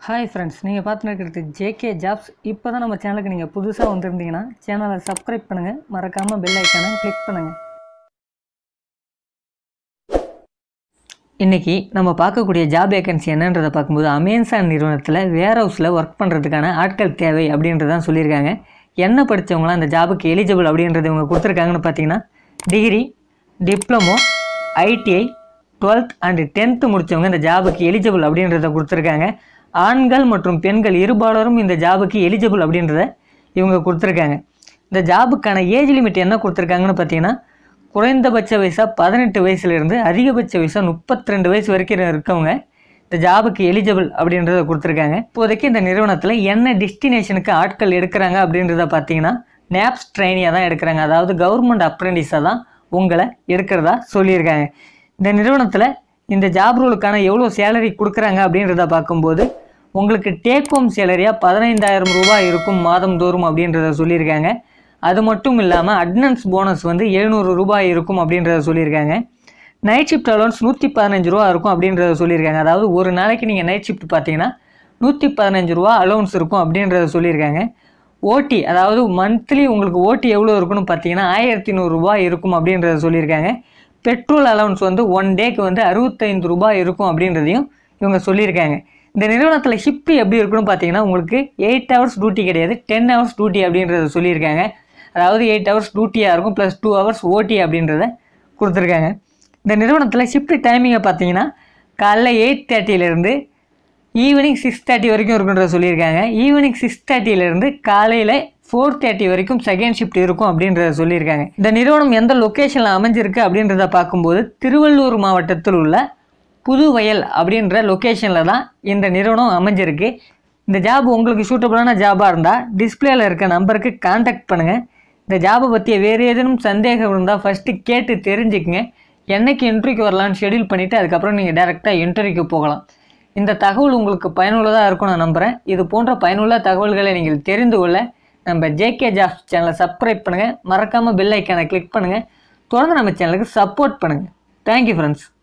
hi friends நீங்கள் பார்த்துன்னு இருக்கிறது ஜேகே ஜாப்ஸ் இப்போ தான் நம்ம சேனலுக்கு நீங்கள் புதுசாக வந்திருந்தீங்கன்னா சேனலை சப்ஸ்கிரைப் பண்ணுங்கள் மறக்காமல் பெல் ஐக்கானை கிளிக் பண்ணுங்கள் இன்றைக்கி நம்ம பார்க்கக்கூடிய ஜாப் வேகன்சி என்னன்றதை பார்க்கும்போது அமேசான் நிறுவனத்தில் வேர் ஹவுஸில் ஒர்க் பண்ணுறதுக்கான ஆட்கள் தேவை அப்படின்றதான் சொல்லியிருக்காங்க என்ன படித்தவங்களாம் அந்த ஜாபுக்கு எலிஜிபிள் அப்படின்றது இவங்க கொடுத்துருக்காங்கன்னு பார்த்தீங்கன்னா degree diploma ITI twelfth and tenth முடித்தவங்க இந்த ஜாபுக்கு எலிஜிபிள் அப்படின்றத கொடுத்துருக்காங்க ஆண்கள் மற்றும் பெண்கள் இருபாலரும் இந்த ஜாபுக்கு எலிஜிபிள் அப்படின்றத இவங்க கொடுத்துருக்காங்க இந்த ஜாபுக்கான ஏஜ் லிமிட் என்ன கொடுத்துருக்காங்கன்னு பார்த்தீங்கன்னா குறைந்தபட்ச வயசாக பதினெட்டு வயசுலேருந்து அதிகபட்ச வயசாக முப்பத்தி ரெண்டு வயசு வரைக்கும் இருக்கவங்க இந்த ஜாபுக்கு எலிஜிபிள் அப்படின்றத கொடுத்துருக்காங்க இப்போதைக்கு இந்த நிறுவனத்தில் என்ன டெஸ்டினேஷனுக்கு ஆட்கள் எடுக்கிறாங்க அப்படின்றத பார்த்தீங்கன்னா நேப்ஸ் ட்ரைனியாக தான் எடுக்கிறாங்க அதாவது கவர்மெண்ட் அப்ரெண்டிஸாக தான் உங்களை எடுக்கிறதா சொல்லியிருக்காங்க இந்த நிறுவனத்தில் இந்த ஜாப் ரோலுக்கான எவ்வளோ சேலரி கொடுக்குறாங்க அப்படின்றத பார்க்கும்போது உங்களுக்கு டேக் ஹோம் சேலரியாக பதினைந்தாயிரம் ரூபாய் இருக்கும் மாதம் தோறும் அப்படின்றத சொல்லியிருக்காங்க அது மட்டும் இல்லாமல் அட்னன்ஸ் போனஸ் வந்து எழுநூறு ரூபாய் இருக்கும் அப்படின்றத சொல்லியிருக்காங்க நைட் ஷிஃப்ட் அலோன்ஸ் நூற்றி பதினஞ்சு ரூபா இருக்கும் அப்படின்றத சொல்லியிருக்காங்க அதாவது ஒரு நாளைக்கு நீங்கள் நைட் ஷிஃப்ட் பார்த்தீங்கன்னா நூற்றி பதினஞ்சு ரூபா அலோன்ஸ் இருக்கும் அப்படின்றத சொல்லியிருக்காங்க ஓடி அதாவது மந்த்லி உங்களுக்கு ஓடி எவ்வளோ இருக்குன்னு பார்த்தீங்கன்னா ஆயிரத்தி நூறுரூவா இருக்கும் அப்படின்றத சொல்லியிருக்காங்க பெட்ரோல் அலவன்ஸ் வந்து ஒன் டேக்கு வந்து அறுபத்தைந்து ரூபாய் இருக்கும் அப்படின்றதையும் இவங்க சொல்லியிருக்காங்க இந்த நிறுவனத்தில் ஷிஃப்ட் எப்படி இருக்குன்னு பார்த்தீங்கன்னா உங்களுக்கு எயிட் ஹவர்ஸ் டியூட்டி கிடையாது டென் ஹவர்ஸ் டியூட்டி அப்படின்றத சொல்லியிருக்காங்க அதாவது எயிட் ஹவர்ஸ் டியூட்டியாக இருக்கும் ப்ளஸ் டூ ஹவர்ஸ் ஓடி அப்படின்றத கொடுத்துருக்காங்க இந்த நிறுவனத்தில் ஷிஃப்ட் டைமிங்கை பார்த்தீங்கன்னா காலைல எயிட் தேர்ட்டியிலேருந்து ஈவினிங் சிக்ஸ் தேர்ட்டி வரைக்கும் இருக்குன்றத சொல்லியிருக்காங்க ஈவினிங் சிக்ஸ் தேர்ட்டியிலேருந்து காலையில் ஃபோர் தேர்ட்டி வரைக்கும் செகண்ட் ஷிஃப்ட் இருக்கும் அப்படின்றத சொல்லியிருக்காங்க இந்த நிறுவனம் எந்த லொக்கேஷனில் அமைஞ்சிருக்கு அப்படின்றத பார்க்கும்போது திருவள்ளூர் மாவட்டத்தில் உள்ள புதுவயல் அப்படின்ற லொக்கேஷனில் தான் இந்த நிறுவனம் அமைஞ்சிருக்கு இந்த ஜாப் உங்களுக்கு சூட்டபுளான ஜாபாக இருந்தால் டிஸ்பிளேல இருக்க நம்பருக்கு காண்டாக்ட் பண்ணுங்கள் இந்த ஜாபை பற்றிய வேறு ஏதேனும் சந்தேகம் இருந்தால் ஃபஸ்ட்டு கேட்டு தெரிஞ்சுக்குங்க என்னைக்கு இன்டர்வியூக்கு வரலான்னு ஷெடியூல் பண்ணிவிட்டு அதுக்கப்புறம் நீங்கள் டேரெக்டாக இன்டர்வியூக்கு போகலாம் இந்த தகவல் உங்களுக்கு பயனுள்ளதாக இருக்கும் நான் நம்புகிறேன் இது போன்ற பயனுள்ள தகவல்களை நீங்கள் தெரிந்து கொள்ள நம்ம ஜேகே ஜாப்ஸ் சேனலை சப்ஸ்கிரைப் பண்ணுங்கள் மறக்காமல் பெல் ஐக்கானை கிளிக் பண்ணுங்கள் தொடர்ந்து நம்ம சேனலுக்கு சப்போர்ட் பண்ணுங்கள் தேங்க்யூ ஃப்ரெண்ட்ஸ்